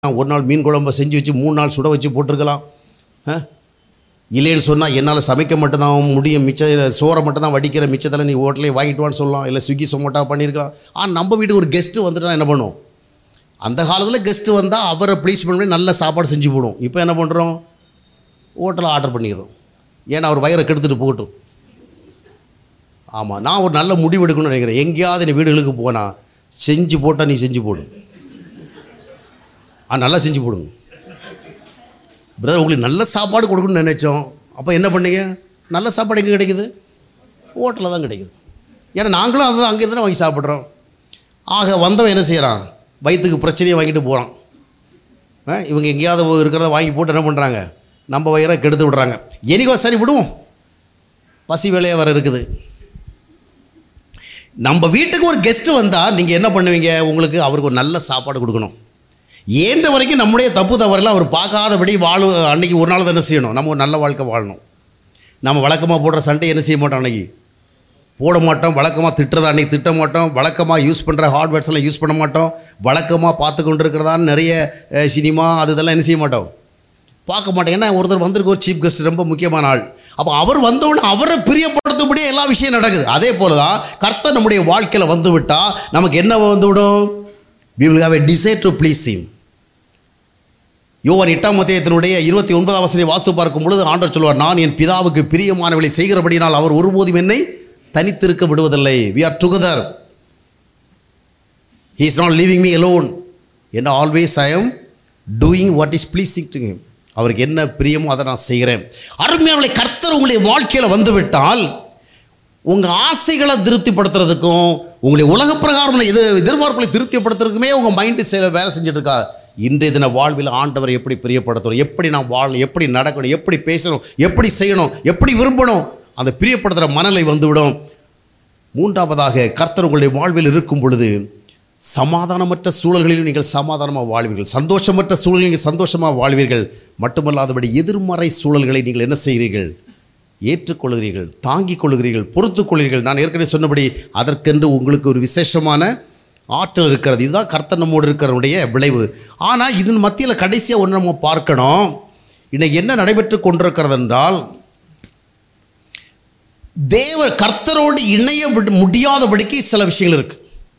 ஒரு நாள் மீன் குழம்ப செஞ்சு வச்சு மூணு நாள் சுட வச்சு போட்டிருக்கலாம் ஆ? இல்லைன்னு சொன்னால் என்னால் சமைக்க மட்டும்தான் முடியும் மிச்ச சோறை மட்டும் தான் வடிக்கிற மிச்சத்தில் நீ ஹோட்டலே வாங்கிட்டு வான்னு சொல்லலாம் இல்லை ஸ்விக்கி சொமோட்டா பண்ணியிருக்கலாம் ஆனால் நம்ம வீட்டுக்கு ஒரு கெஸ்ட்டு வந்துட்டா என்ன பண்ணும் அந்த காலத்தில் கெஸ்ட்டு வந்தால் அவரை ப்ளீஸ் பண்ணி நல்ல சாப்பாடு செஞ்சு போடும் இப்போ என்ன பண்ணுறோம் ஹோட்டலில் ஆர்டர் பண்ணிடுறோம் ஏன்னா அவர் வயிறை கெடுத்துட்டு போகட்டும் ஆமாம் நான் ஒரு நல்ல முடிவு எடுக்கணும்னு நினைக்கிறேன் எங்கேயாவது நீ வீடுகளுக்கு போனா செஞ்சு போட்டால் நீ செஞ்சு போடு ஆ நல்லா செஞ்சு போடுங்க பிரதர் உங்களுக்கு நல்ல சாப்பாடு கொடுக்கணும்னு நினைச்சோம் அப்போ என்ன பண்ணீங்க நல்ல சாப்பாடு எங்கே கிடைக்குது ஹோட்டலில் தான் கிடைக்குது ஏன்னா நாங்களும் அதுதான் அங்கேருந்து தான் வாங்கி சாப்பிட்றோம் ஆக வந்தவன் என்ன செய்கிறான் வயிற்றுக்கு பிரச்சனையை வாங்கிட்டு போகிறான் ஆ, இவங்க எங்கேயாவது இருக்கிறத வாங்கி போட்டு என்ன பண்ணுறாங்க நம்ம வயிறை கெடுத்து விடுறாங்க எனிகோ சரி விடுவோம் பசி வேலையாக வர இருக்குது நம்ம வீட்டுக்கு ஒரு கெஸ்ட்டு வந்தால் நீங்கள் என்ன பண்ணுவீங்க உங்களுக்கு அவருக்கு ஒரு நல்ல சாப்பாடு கொடுக்கணும் ஏன்ற வரைக்கும் நம்முடைய தப்பு தவறெல்லாம் அவர் பார்க்காதபடி வாழ அன்னைக்கு ஒரு நாள் தான் என்ன செய்யணும் நம்ம ஒரு நல்ல வாழ்க்கை வாழணும் நம்ம வழக்கமாக போடுற சண்டை என்ன செய்ய மாட்டோம் அன்னைக்கு போட மாட்டோம் வழக்கமாக திட்டுறதா அன்னைக்கு திட்ட மாட்டோம் வழக்கமாக யூஸ் பண்ணுற ஹார்ட்வேர்ட்ஸ் எல்லாம் யூஸ் பண்ண மாட்டோம் வழக்கமாக பார்த்து கொண்டு இருக்கிறதான்னு நிறைய அஹ், சினிமா அது இதெல்லாம் என்ன செய்ய மாட்டோம் பார்க்க மாட்டோம் ஏன்னா ஒருத்தர் வந்திருக்க ஒரு சீஃப் கெஸ்ட் ரொம்ப முக்கியமான ஆள் அப்போ அவர் வந்தவுடனே அவரை பிரியப்படுத்தபடியே எல்லா விஷயம் நடக்குது அதே போல தான் கர்த்தர் நம்முடைய வாழ்க்கையில் வந்து விட்டால் நமக்கு என்ன வந்து விடும் we will have a desire to please him யோவான் எட்டாம் மத்தியத்தினுடைய இருபத்தி ஒன்பதாம் வசனை வாஸ்து பார்க்கும் பொழுது ஆண்டவர் சொல்வார் நான் என் பிதாவுக்கு பிரியமானவளை செய்கிறபடினால் அவர் ஒருபோதும் என்னை தனித்திருக்க விடுவதில்லை we are together he is not leaving me alone என்ன always I am doing what is pleasing to him அவருக்கு என்ன பிரியமோ அதை நான் செய்கிறேன் அருமையாவளை கர்த்தர் உங்களுடைய வாழ்க்கையில் வந்துவிட்டால் உங்கள் ஆசைகளை திருப்திப்படுத்துறதுக்கும் உங்களுடைய உலக பிரகாரம் எது எதிர்பார்ப்புகளை திருப்திப்படுத்துறதுக்குமே உங்கள் மைண்டு சில வேலை செஞ்சுட்டு இருக்கா இன்றைய தின வாழ்வில் ஆண்டவரை எப்படி பிரியப்படுத்தணும் எப்படி நான் வாழணும் எப்படி நடக்கணும் எப்படி பேசணும் எப்படி செய்யணும் எப்படி விரும்பணும் அந்த பிரியப்படுத்துகிற மனநிலை வந்துவிடும் மூன்றாவதாக கர்த்தர் உங்களுடைய வாழ்வில் இருக்கும் பொழுது சமாதானமற்ற சூழல்களிலும் நீங்கள் சமாதானமாக வாழ்வீர்கள் சந்தோஷமற்ற சூழலில் நீங்கள் சந்தோஷமாக வாழ்வீர்கள் மட்டுமல்லாதபடி எதிர்மறை சூழல்களை நீங்கள் என்ன செய்கிறீர்கள் ஏற்றுக்கொள்கிறீர்கள் தாங்கிக் கொள்கிறீர்கள் பொறுத்துக் கொள்கிறீர்கள் நான் ஏற்கனவே சொன்னபடி அதற்கென்று உங்களுக்கு ஒரு விசேஷமான ஆற்றல் இருக்கிறது இதுதான் கர்த்தர் நம்மோடு இருக்கிறவருடைய விளைவு ஆனால் இதன் மத்தியில் கடைசியாக ஒன்று நம்ம பார்க்கணும் இன்னைக்கு என்ன நடைபெற்று கொண்டிருக்கிறது என்றால் தேவ கர்த்தரோடு இணைய விட- முடியாதபடிக்கு சில விஷயங்கள் இருக்கு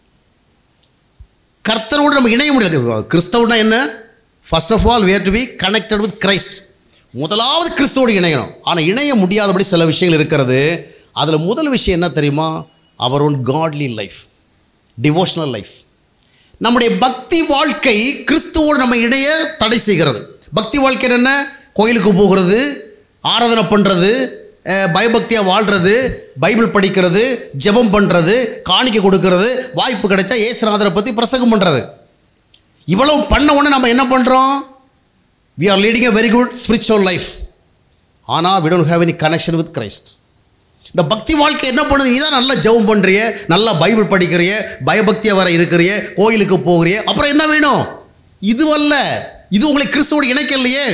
கர்த்தரோடு நம்ம இணைய முடியாது கிறிஸ்தவனா என்ன first of all were to be connected with Christ முதலாவது கிறிஸ்துவோடு இணையணும் ஆனால் இணைய முடியாதபடி சில விஷயங்கள் இருக்கிறது அதில் முதல் விஷயம் என்ன தெரியுமா அவர் own godly life devotional life நம்முடைய பக்தி வாழ்க்கை கிறிஸ்துவோடு நம்ம இணைய தடை செய்கிறது பக்தி வாழ்க்கை என்ன கோயிலுக்கு போகிறது ஆராதனை பண்ணுறது பயபக்தியாக வாழ்கிறது பைபிள் படிக்கிறது ஜெபம் பண்ணுறது காணிக்கை கொடுக்கறது வாய்ப்பு கிடைச்சா ஏசுநாதரை பற்றி பிரசங்கம் பண்ணுறது இவ்வளவு பண்ண உடனே நம்ம என்ன பண்ணுறோம் we are leading a very good spiritual life ஆனால் we don't have any connection with Christ இந்த பக்தி வாழ்க்கை என்ன பண்ணுது நீ தான் நல்லா ஜெபம் பண்ணுறிய நல்லா பைபிள் படிக்கிறிய பயபக்தியாக வர இருக்கிறிய கோயிலுக்கு போகிறிய அப்புறம் என்ன வேணும் இதுவல்ல இது உங்களை கிறிஸ்துவோடு இணைக்கலையே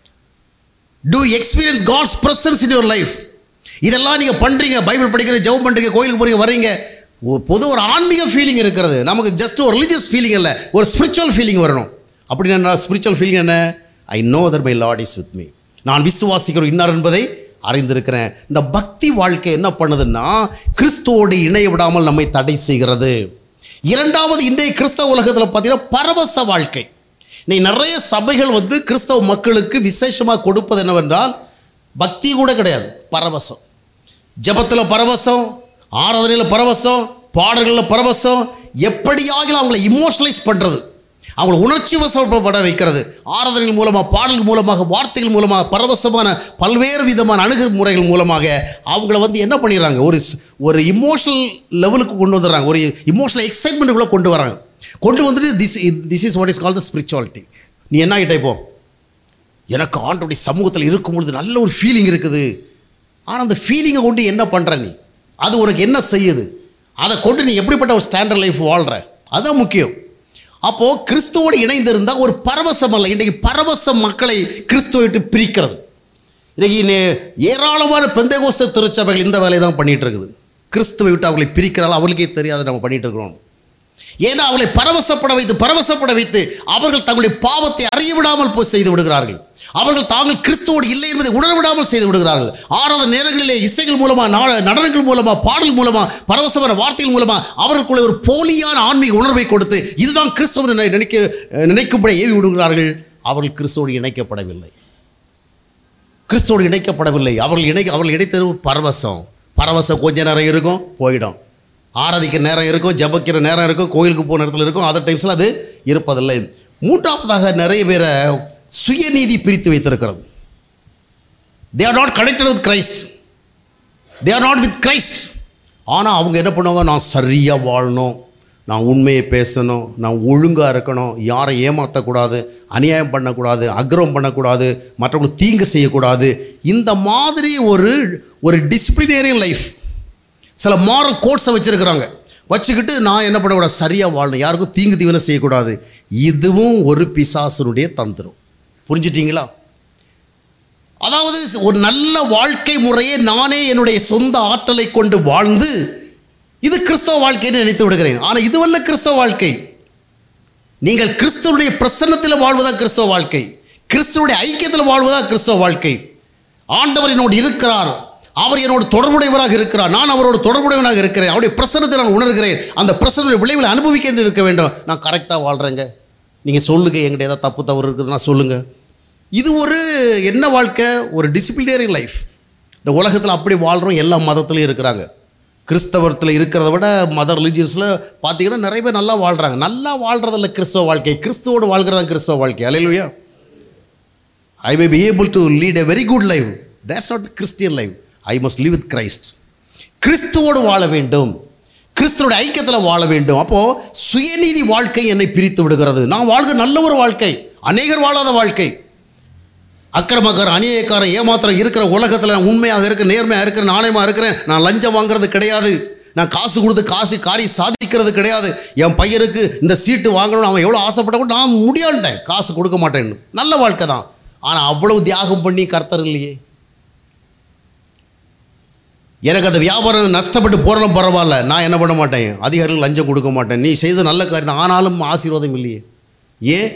to experience God's presence in your life இதெல்லாம் நீங்கள் பண்ணுறீங்க பைபிள் படிக்கிறீங்க ஜெபம் பண்ணுறீங்க கோயிலுக்கு போகிறீங்க வர்றீங்க ஒரு பொது ஒரு ஆன்மீக ஃபீலிங் இருக்கிறது நமக்கு ஜஸ்ட் ஒரு ரிலீஜியஸ் ஃபீலிங் இல்லை ஒரு ஸ்பிரிச்சுவல் ஃபீலிங் வரணும் அப்படி என்ன ஸ்பிரிச்சுவல் ஃபீலிங் என்ன I know that my Lord is with me நான் விசுவாசிக்கிற இன்னார் என்பதை அறிந்திருக்கிறேன் இந்த பக்தி வாழ்க்கை என்ன பண்ணுதுன்னா கிறிஸ்துவோடு இணைய விடாமல் நம்மை தடை செய்கிறது இரண்டாவது இன்றைய கிறிஸ்தவ உலகத்தில் பார்த்தீங்கன்னா பரவச வாழ்க்கை நீ நிறைய சபைகள் வந்து கிறிஸ்தவ மக்களுக்கு விசேஷமாக கொடுப்பது என்னவென்றால் பக்தி கூட கிடையாது பரவசம் ஜெபத்தில் பரவசம் ஆராதனையில் பரவசம் பாடல்களில் பரவசம் எப்படியாகிலும் அவங்கள இமோஷனலைஸ் பண்ணுறது அவங்கள உணர்ச்சி வசப்பட வைக்கிறது ஆராதனைகள் மூலமாக பாடல்கள் மூலமாக வார்த்தைகள் மூலமாக பரவசமான பல்வேறு விதமான அணுகுமுறைகள் மூலமாக அவங்கள வந்து என்ன பண்ணிடுறாங்க ஒரு ஸ்- ஒரு இமோஷனல் லெவலுக்கு கொண்டு வந்துடுறாங்க ஒரு இமோஷனல் எக்ஸைட்மெண்ட்டுக்குள்ளே கொண்டு வராங்க கொண்டு வந்துட்டு this this is what is call the spirituality நீ என்ன ஆகிட்ட இப்போ எனக்கு ஆண்டோடைய சமூகத்தில் இருக்கும் பொழுது நல்ல ஒரு ஃபீலிங் இருக்குது ஆனால் அந்த ஃபீலிங்கை கொண்டு என்ன பண்ணுற நீ அது உனக்கு என்ன செய்யுது அதை கொண்டு நீ எப்படிப்பட்ட ஒரு ஸ்டாண்டர்ட் லைஃப் வாழ்கிற அதுதான் முக்கியம் அப்போது கிறிஸ்துவோடு இணைந்திருந்தால் ஒரு பரவசம் அல்ல இன்றைக்கு பரவச மக்களை கிறிஸ்துவை விட்டு பிரிக்கிறது இன்றைக்கி நே- ஏராளமான பெந்தகோஸ்த திருச்சபைகள் இந்த வேலையை தான் பண்ணிகிட்டு இருக்குது கிறிஸ்துவை விட்டு அவர்களை பிரிக்கிறாள் அவர்களுக்கே தெரியாது நம்ம பண்ணிகிட்டு இருக்கிறோம் ஏன்னா அவர்களை பரவசப்பட வைத்து பரவசப்பட வைத்து அவர்கள் தங்களுடைய பாவத்தை அறிய விடாமல் போய் செய்து விடுகிறார்கள் அவர்கள் தாங்கள் கிறிஸ்துவோடு இல்லை என்பதை உணர விடாமல் செய்து விடுகிறார்கள் ஆறாவது நேரங்களிலே இசைகள் மூலமா நா- நடனங்கள் மூலமா பாடல் மூலமா பரவசமான வார்த்தைகள் மூலமா அவர்களுக்குள்ள ஒரு போலியான ஆன்மீக உணர்வை கொடுத்து இதுதான் கிறிஸ்துவ நினைக்க நினைக்கும்படி ஏவி விடுகிறார்கள் அவர்கள் கிறிஸ்துவோடு இணைக்கப்படவில்லை கிறிஸ்துவோடு இணைக்கப்படவில்லை அவர்கள் இணை அவர்கள் இணைத்தது ஒரு பரவசம் பரவசம் கொஞ்ச நேரம் இருக்கும் போயிடும் ஆராதிக்கிற நேரம் இருக்கும் ஜெபிக்கிற நேரம் இருக்கும் கோயிலுக்கு போன நேரத்தில் இருக்கும் அதர் டைம்ஸில் அது இருப்பதில்லை மூன்றாவதாக நிறைய பேரை சுயநீதி பிரித்து வைத்திருக்கிறது they are not connected with Christ they are not with Christ ஆனால் அவங்க என்ன பண்ணுவாங்க நான் சரியாக வாழணும் நான் உண்மையை பேசணும் நான் ஒழுங்காக இருக்கணும் யாரை ஏமாற்றக்கூடாது அநியாயம் பண்ணக்கூடாது அக்ரவம் பண்ணக்கூடாது மற்றவங்களுக்கு தீங்கு செய்யக்கூடாது இந்த மாதிரி ஒரு ஒரு டிசிப்ளினேரியன் லைஃப் சில மாரல் கோட்ஸை வச்சுருக்கிறாங்க வச்சுக்கிட்டு நான் என்ன பண்ணக்கூடாது சரியாக வாழணும் யாருக்கும் தீங்கு தீவனை செய்யக்கூடாது இதுவும் ஒரு பிசாசனுடைய தந்திரம் புரிஞ்சிட்டீங்களா அதாவது ஒரு நல்ல வாழ்க்கை முறையை நானே என்னுடைய சொந்த ஆற்றலை கொண்டு வாழ்ந்து இது கிறிஸ்தவ வாழ்க்கைன்னு நினைத்து விடுகிறேன் ஆனால் இதுவல்ல கிறிஸ்தவ வாழ்க்கை நீங்கள் கிறிஸ்தவனுடைய பிரசன்னத்தில் வாழ்வதா கிறிஸ்தவ வாழ்க்கை கிறிஸ்துவனுடைய ஐக்கியத்தில் வாழ்வதா கிறிஸ்தவ வாழ்க்கை ஆண்டவர் என்னோடு இருக்கிறார் அவர் என்னோடு தொடர்புடையவராக இருக்கிறார் நான் அவரோடு தொடர்புடையவனாக இருக்கிறேன் அவருடைய பிரசன்னத்தை நான் உணர்கிறேன் அந்த பிரசனுடைய விளைவில் அனுபவிக்க இருக்க வேண்டும் நான் கரெக்டாக வாழ்கிறேங்க நீங்கள் சொல்லுங்கள் எங்கிட்ட ஏதாவது தப்பு தவறு இருக்குதுன்னா சொல்லுங்கள் இது ஒரு என்ன வாழ்க்கை ஒரு டிசிப்ளினரி லைஃப் இந்த உலகத்தில் அப்படி வாழ்கிறோம் எல்லா மதத்துலையும் இருக்கிறாங்க கிறிஸ்தவத்தில் இருக்கிறத விட மத ரிலீஜியன்ஸில் பார்த்தீங்கன்னா நிறைய பேர் நல்லா வாழ்கிறாங்க நல்லா வாழ்கிறதில்ல கிறிஸ்தவ வாழ்க்கை கிறிஸ்துவோடு வாழ்கிறதா கிறிஸ்தவ வாழ்க்கை அலையிலுயா I may be able to lead a very good life that's not Christian life I must live with Christ கிறிஸ்துவோடு வாழ வேண்டும் கிறிஸ்துவோட ஐக்கியத்தில் வாழ வேண்டும் அப்போது சுயநீதி வாழ்க்கை என்னை பிரித்து விடுகிறது நான் வாழ்கிற நல்ல ஒரு வாழ்க்கை அநேகர் வாழாத வாழ்க்கை அக்கிரமக்காரன் அநியாயக்காரன் ஏமாத்திரம் இருக்கிற உலகத்தில் நான் உண்மையாக இருக்கிறேன் நேர்மையாக இருக்கிறேன் நாணயமாக இருக்கிறேன் நான் லஞ்சம் வாங்குறது கிடையாது நான் காசு கொடுத்து காசு காரியம் சாதிக்கிறது கிடையாது என் பையனுக்கு இந்த சீட்டு வாங்கணும்னு அவன் எவ்வளோ ஆசைப்பட்ட கூட நான் முடியான்ட்டேன் காசு கொடுக்க மாட்டேன்னு நல்ல வாழ்க்கை தான் ஆனால் அவ்வளவு தியாகம் பண்ணி கர்த்தர் இல்லையே எனக்கு அந்த வியாபாரம் நஷ்டப்பட்டு போகிறதும் பரவாயில்ல நான் என்ன பண்ண மாட்டேன் அதிகாரிகள் லஞ்சம் கொடுக்க மாட்டேன் நீ செய்த நல்ல காரியம் தான். ஆனாலும் ஆசீர்வாதம் இல்லையே ஏன்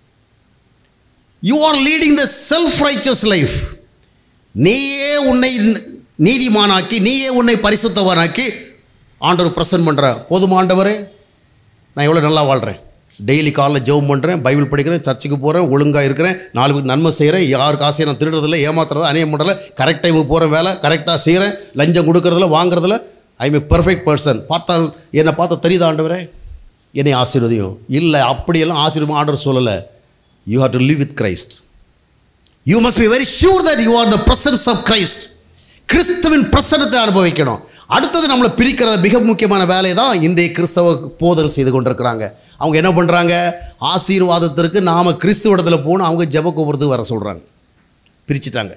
you are leading the self righteous life நீயே உன்னை நீதிமானாக்கி நீயே உன்னை பரிசுத்தவனாக்கி ஆண்டவர் பிரசன்ட் பண்ணுற போதுமா ஆண்டவரே நான் எவ்வளோ நல்லா வாழ்கிறேன் டெய்லி காலைல ஜெபம் பண்ணுறேன் பைபிள் படிக்கிறேன் சர்ச்சுக்கு போகிறேன் ஒழுங்காக இருக்கிறேன் நாலு பேருக்கு நன்மை செய்கிறேன் யார் காசையும் நான் திருடுறதில்ல ஏமாத்துறது அநியம் பண்ணுறதில்ல கரெக்ட் டைமுக்கு போகிற வேலை கரெக்டாக செய்கிறேன் லஞ்சம் கொடுக்கறதில்ல வாங்குறதில்ல ஐ எம் பெர்ஃபெக்ட் பர்சன் பார்த்தால் என்னை பார்த்தா தெரியுதா ஆண்டவரே என்னை ஆசீர்வதியும் இல்லை அப்படியெல்லாம் ஆசீர்வம் ஆண்டவர் சொல்லலை you have to live with Christ you must be very sure that you are the presence of Christ கிறிஸ்துவின் பிரசனத்தை அனுபவிக்கணும் அடுத்தது நம்மளை பிரிக்கிற மிக முக்கியமான வேலை தான் இன்றைய கிறிஸ்தவ போதல் செய்து கொண்டிருக்கிறாங்க அவங்க என்ன பண்ணுறாங்க ஆசீர்வாதத்திற்கு நாம் கிறிஸ்துவ போகணும் அவங்க ஜெப கோபுரத்துக்கு வர சொல்கிறாங்க பிரிச்சுட்டாங்க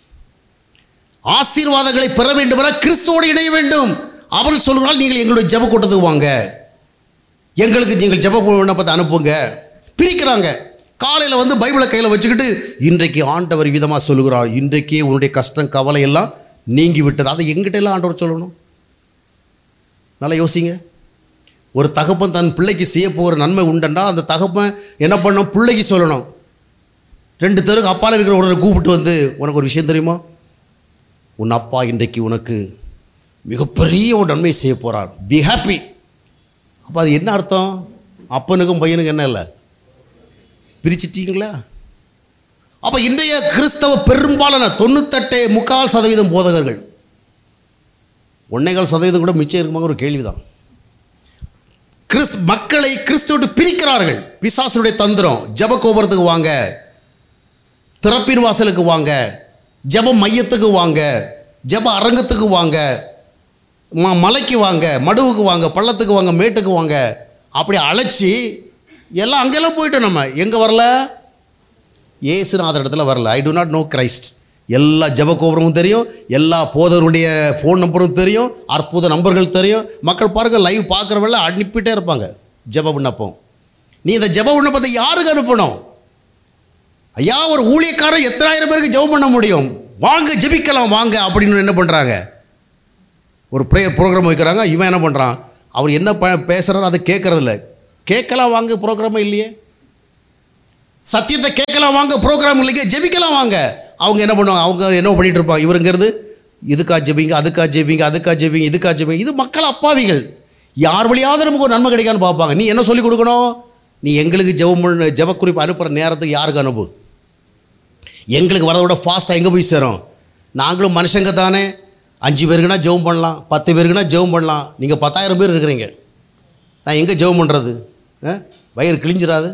ஆசீர்வாதங்களை பெற வேண்டுமென்றால் கிறிஸ்துவோடு இணைய வேண்டும் அவர்கள் சொல்கிறால் நீங்கள் எங்களுடைய ஜெப கூட்டத்துக்கு வாங்க எங்களுக்கு நீங்கள் ஜெப விண்ணப்பத்தை அனுப்புங்க பிரிக்கிறாங்க காலையில் வந்து பைபிளை கையில் வச்சுக்கிட்டு இன்றைக்கு ஆண்டவர் விதமாக சொல்லுகிறார் இன்றைக்கே உன்னுடைய கஷ்டம் கவலை எல்லாம் நீங்கி விட்டது அதை எங்கிட்ட எல்லாம் ஆண்டவர் சொல்லணும் நல்லா யோசிங்க ஒரு தகப்பன் தன் பிள்ளைக்கு செய்ய போகிற நன்மை உண்டண்டா அந்த தகப்பன் என்ன பண்ணணும் பிள்ளைக்கு சொல்லணும் ரெண்டு தெருக்கு அப்பால இருக்கிற ஒருவரை கூப்பிட்டு வந்து உனக்கு ஒரு விஷயம் தெரியுமா உன் அப்பா இன்றைக்கு உனக்கு மிகப்பெரிய ஒரு நன்மை செய்ய போகிறார் பி ஹாப்பி அப்போ அது என்ன அர்த்தம் அப்பனுக்கும் பையனுக்கும் என்ன இல்லை பிரிச்சிட்டீங்களா அப்போ இன்றைய கிறிஸ்தவ பெரும்பாலான தொண்ணூத்தெட்டு முக்கால் சதவீதம் போதகர்கள் ஒன்னேகால் சதவீதம் கூட மிச்சம் இருக்குமாங்க ஒரு கேள்விதான் கிறிஸ் மக்களை கிறிஸ்துவோடு பிரிக்கிறார்கள் பிசாசனுடைய தந்திரம் ஜப கோபுரத்துக்கு வாங்க திறப்பின் வாசலுக்கு வாங்க ஜப மையத்துக்கு வாங்க ஜப அரங்கத்துக்கு வாங்க ம மலைக்கு வாங்க மடுவுக்கு வாங்க பள்ளத்துக்கு வாங்க மேட்டுக்கு வாங்க அப்படி அழைச்சி எல்லாம் அங்கெல்லாம் போயிட்டோம் நம்ம எங்கே வரல ஏசுநாதர் இடத்துல வரல I do not know Christ எல்லா ஜெப கோபுரமும் தெரியும் எல்லா போதருடைய ஃபோன் நம்பரும் தெரியும் அற்புத நம்பர்கள் தெரியும் மக்கள் பாருங்க லைவ் பார்க்குறவங்கள அனுப்பிட்டே இருப்பாங்க ஜெப விண்ணப்பம் நீ இந்த ஜெப விண்ணப்பத்தை யாருக்கு அனுப்பணும் ஐயா ஒரு ஊழியக்காரன் எத்தனாயிரம் பேருக்கு ஜெபம் பண்ண முடியும் வாங்க ஜெபிக்கலாம் வாங்க அப்படின்னு என்ன பண்ணுறாங்க ஒரு ப்ரேயர் ப்ரோக்ராம் வைக்கிறாங்க இவன் என்ன பண்ணுறான் அவர் என்ன ப பேசுகிறாரோ அதை கேட்குறதில்ல கேட்கலாம் வாங்க ப்ரோக்ராமே இல்லையே சத்தியத்தை கேட்கலாம் வாங்க ப்ரோக்ராம் இல்லைங்க ஜெபிக்கலாம் வாங்க அவங்க என்ன பண்ணுவாங்க அவங்க என்ன பண்ணிட்டு இருப்பாங்க இவருங்கிறது இதுக்கா ஜெபிங்க அதுக்கா ஜெபிங்க அதுக்கா ஜெபிங்க இதுக்கா ஜெபிங்க இது மக்கள் அப்பாவிகள் யார் வழியாவது நமக்கு ஒரு நன்மை கிடைக்கான்னு பார்ப்பாங்க நீ என்ன சொல்லிக் கொடுக்கணும் நீ எங்களுக்கு ஜெபம் பண்ண ஜெப குறிப்பு அனுப்புகிற நேரத்துக்கு யாருக்கு அனுப்பு எங்களுக்கு வரதை விட ஃபாஸ்ட்டாக எங்கே போய் சேரும் நாங்களும் மனுஷங்க தானே அஞ்சு பேருக்குனா ஜெபம் பண்ணலாம் பத்து பேருக்குனா ஜெபம் பண்ணலாம் நீங்கள் பத்தாயிரம் பேர் இருக்கிறீங்க நான் எங்கே ஜெபம் பண்ணுறது வயிறு கிழிஞ்சிராது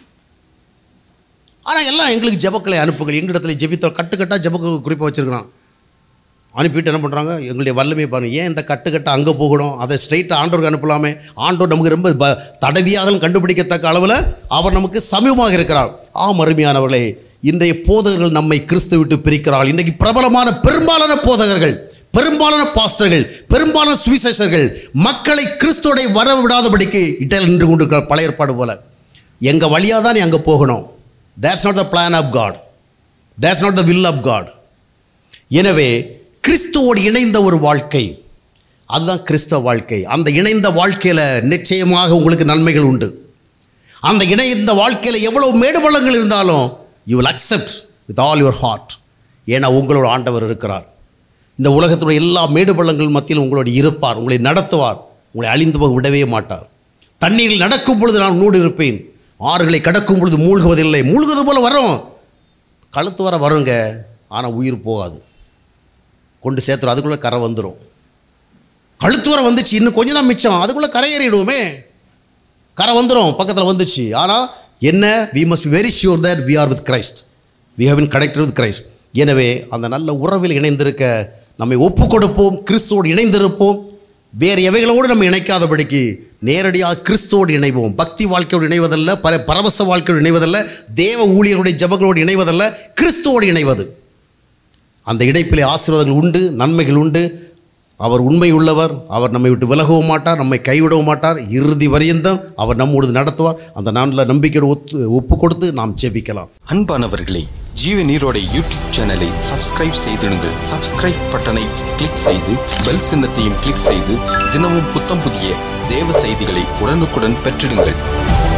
ஆனால் எல்லாம் எங்களுக்கு ஜெபக்களை அனுப்புங்கள் எங்களிடத்துல ஜெபித்த கட்டுக்கட்டாக ஜெப குறிப்பாக வச்சுருக்கிறான் அனுப்பிட்டு என்ன பண்ணுறாங்க எங்களுடைய வல்லமை பாருங்க ஏன் இந்த கட்டுக்கட்டை அங்கே போகணும் அதை ஸ்ட்ரைட்டாக ஆண்டோருக்கு அனுப்பலாமே ஆண்டோர் நமக்கு ரொம்ப ப தடவியாக கண்டுபிடிக்கத்தக்க அளவில் அவர் நமக்கு சமீபமாக இருக்கிறார் ஆம் அருமையானவர்களே இன்றைய போதகர்கள் நம்மை கிறிஸ்து விட்டு பிரிக்கிறார்கள் இன்றைக்கு பிரபலமான பெரும்பாலான போதகர்கள் பெரும்பாலான பாஸ்டர்கள் பெரும்பாலான சுவிசேஷர்கள் மக்களை கிறிஸ்துவோட வர விடாதபடிக்கு இட்டல் நின்று கொண்டிருக்கிறார் பழைய ஏற்பாடு போல எங்கள் வழியாக தான் நீ அங்கே போகணும் that's not the plan of God that's not the will of God எனவே கிறிஸ்துவோடு இணைந்த ஒரு வாழ்க்கை அதுதான் கிறிஸ்தவ வாழ்க்கை அந்த இணைந்த வாழ்க்கையில் நிச்சயமாக உங்களுக்கு நன்மைகள் உண்டு அந்த இணைந்த வாழ்க்கையில் எவ்வளோ மேடுபள்ளங்கள் இருந்தாலும் you will accept with all your heart ஏன்னா உங்களோட ஆண்டவர் இருக்கிறார் இந்த உலகத்துடைய எல்லா மேடுபள்ளங்கள் மத்தியில் உங்களோட இருப்பார் உங்களை நடத்துவார் உங்களை அழிந்து போக விடவே மாட்டார் தண்ணீரில் நடக்கும் பொழுது நான் நூடு இருப்பேன் ஆறுகளை கடக்கும் பொழுது மூழ்குவதில்லை மூழ்குவது போல வரும் கழுத்து வர வருங்க ஆனால் உயிர் போகாது கொண்டு சேர்த்துரும் அதுக்குள்ளே கரை வந்துடும் கழுத்து வர வந்துச்சு இன்னும் கொஞ்சம் தான் மிச்சம் அதுக்குள்ளே கரையேறிடுவோமே கரை வந்துடும் பக்கத்தில் வந்துச்சு ஆனால் என்ன we must be very sure that we are with Christ we have been connected with Christ எனவே அந்த நல்ல உறவில் இணைந்திருக்க நம்மை ஒப்பு கொடுப்போம் கிறிஸ்துவோடு இணைந்திருப்போம் வேறு எவைகளோடு நம்ம இணைக்காதபடிக்கு நேரடியாக கிறிஸ்துவோடு இணைவோம் பக்தி வாழ்க்கையோடு இணைவதல்ல பர பரவச வாழ்க்கையோடு இணைவதல்ல தேவ ஊழியர்களுடைய ஜபங்களோடு இணைவதல்ல கிறிஸ்துவோடு இணைவது அந்த இணைப்பிலே ஆசீர்வாதங்கள் உண்டு நன்மைகள் உண்டு அவர் உண்மை உள்ளவர் அவர் நம்மை விட்டு விலகவும் மாட்டார் நம்மை கைவிடவும் மாட்டார் இறுதி வரையந்தம் அவர் நம்மோடு நடத்துவார் அந்த நாளில் நம்பிக்கையோடு ஒத்து ஒப்பு கொடுத்து நாம் ஜெபிக்கலாம் அன்பானவர்களே ஜீவ நீரோட யூடியூப் சேனலை சப்ஸ்கிரைப் செய்திடுங்கள் சப்ஸ்கிரைப் பட்டனை கிளிக் செய்து பெல் சின்னத்தையும் கிளிக் செய்து தினமும் புத்தம் புதிய தேவ செய்திகளை உடனுக்குடன் பெற்றிடுங்கள்